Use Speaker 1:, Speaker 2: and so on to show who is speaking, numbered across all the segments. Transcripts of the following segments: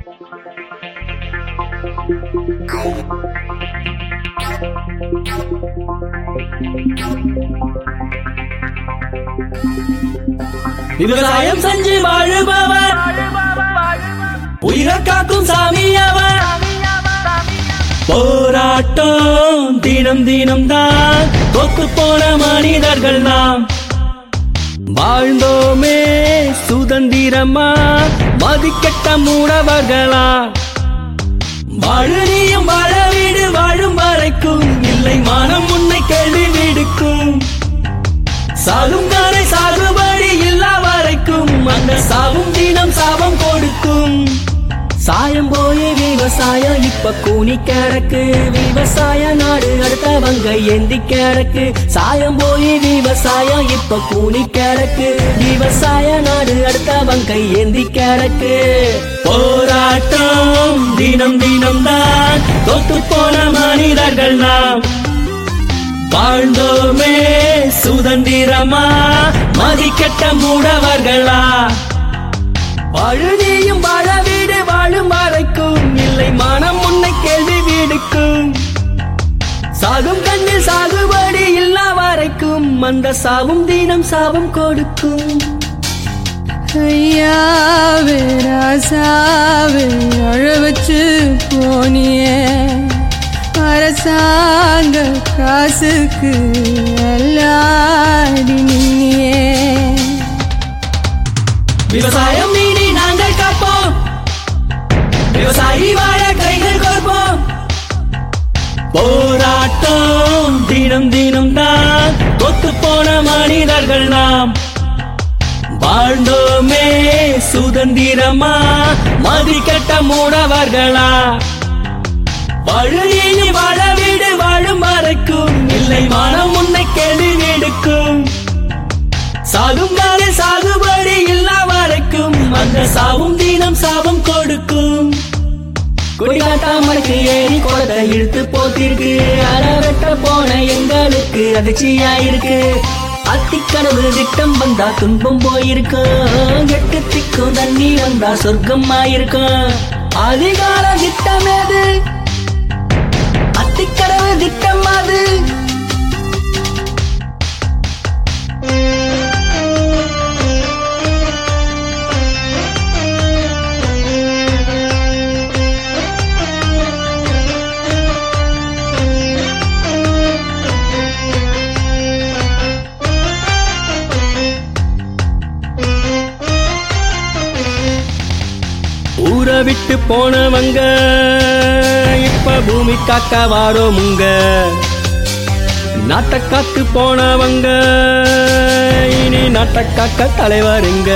Speaker 1: விவசாயம் செஞ்சு வாழுபவர் உயிரை காக்கும் சாமி அவர் போராட்டம் தினம் தினம் தான் கொத்து போன மனிதர்கள் நாம் வாழ்ந்தோமே சுதந்திரமா மதிக்கட்ட மூடவர்களா வாழறியும் வாழ வீடு வாழும் வரைக்கும் இல்லை மானம் உன்னை கேள்வி விடுக்கும் சாகும் காரை சாகுபடி இல்லா வரைக்கும் அந்த சாவும் தினம் சாபம் கொடுக்கும் சாயம் போய் விவசாயம் இப்ப கூனி கிடக்கு விவசாய நாடு அடுத்தவங்க ஏந்தி கிடக்கு சாயம் போய் விவசாயம் இப்ப கூனி கிடக்கு விவசாய நாடு அடுத்தவங்க ஏந்தி கிடக்கு போராட்டம் தினம் தினம் தான் தொத்து போன மனிதர்கள் நாம் வாழ்ந்தோமே சுதந்திரமா மதிக்கட்ட மூடவர்களா வாழுதியும் வாழ வீடு வாழும் வரைக்கும் இல்லை மனம் உன்னை கேள்வி விடுக்கும் சாகும் கண்ணில் சாகுபடி இல்லா வரைக்கும் அந்த சாவும் தினம் சாபம் கொடுக்கும்
Speaker 2: ஐயாவே ராசாவே அழ வச்சு போனியே அரசாங்க காசுக்கு எல்லாடி நின்னியே
Speaker 1: விவசாயம் மீறி நாங்கள் காப்போம் விவசாயி வாழ கைகள் கோர்ப்போம் போராட்டம் தினம் தினம் தான் கொத்து போன மனிதர்கள் நாம் வாழ்ந்தோமே சுதந்திரமா மதிக்கட்ட மூடவர்களா வழியில் வாழ வீடு வாழும் வரைக்கும் இல்லை மனம் உன்னை கேள்வி விடுக்கும் சாகும் காலை சாகுபடி இல்லா வரைக்கும் அந்த சாவும் தினம் சாபம் கொடுக்கும் கொடிகாட்டாமலுக்கு ஏறி குளத்தை இழுத்து போத்திருக்கு அறவெட்ட போன எங்களுக்கு அதிர்ச்சியாயிருக்கு அத்திக்கனவு திட்டம் வந்தா துன்பம் போயிருக்கும் எட்டு திக்கும் தண்ணி வந்தா சொர்க்கம் ஆயிருக்கும் அதிகார திட்டம் எது அத்திக்கனவு திட்டம் அது ஊரை விட்டு போனவங்க இப்ப பூமி காக்க வாரோமுங்க நாட்டை காத்து போனவங்க இனி நாட்டை காக்க தலைவருங்க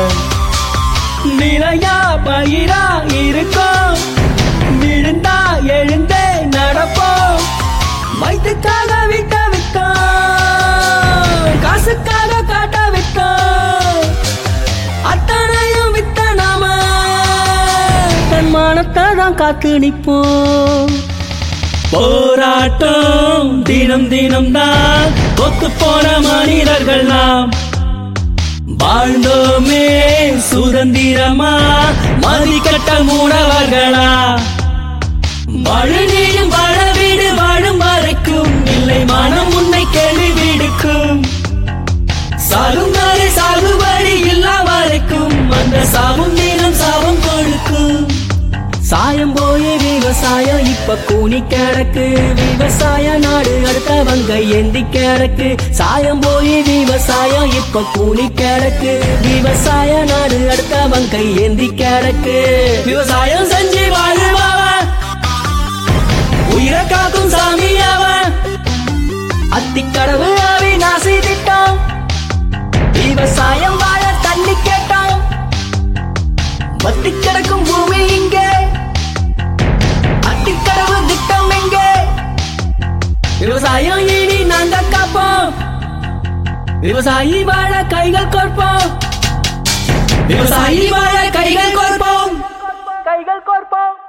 Speaker 1: நிலையா பயிரா இருக்கோம் விழுந்தா எழுந்தே நடப்போம் வயிற்றுக்காக விட்ட விட்டோம் காசுக்காக காட்ட விட்டோம் அத்தனையும் வித்த நாம தன் மானத்தை தான் காத்து நிற்போம் போராட்டம் தினம் தினம் தான் கொத்து போன மனிதர்கள் நாம் வாழ்ந்தோமே சுதந்திரமா மதிக்கட்ட மூடவர்களா வழுநீயும் வாழ வீடு வாழும் வரைக்கும் இல்லை மனம் உன்னை கேள்வி விடுக்கும் சாகுமாறு சாகுபடி இல்லா வரைக்கும் அந்த சாவும் தினம் சாபம் கொடுக்கும் சாயம் போய் விவசாயம் இப்ப கூனி கிடக்கு விவசாய நாடு அடுத்தவங்க ஏந்தி கிடக்கு சாயம் போய் விவசாயம் இப்ப கூனி கிடக்கு விவசாய நாடு அடுத்தவங்க ஏந்தி கிடக்கு விவசாயம் செஞ்சு வாழுபவன் உயிரை காக்கும் சாமி அவன் அத்திக்கடவு அவிநாசி திட்டம் விவசாயம் வாழ தண்ணி கேட்டோம் வத்தி கிடக்கும் பூமி இங்கே அத்திக்கடவு திட்டம் எங்கே விவசாயம் இனி நாங்க காப்போம் விவசாயி வாழ கைகள் கோர்ப்போம் விவசாயி வாழ கைகள் கோர்ப்போம் கைகள் கோர்ப்போம்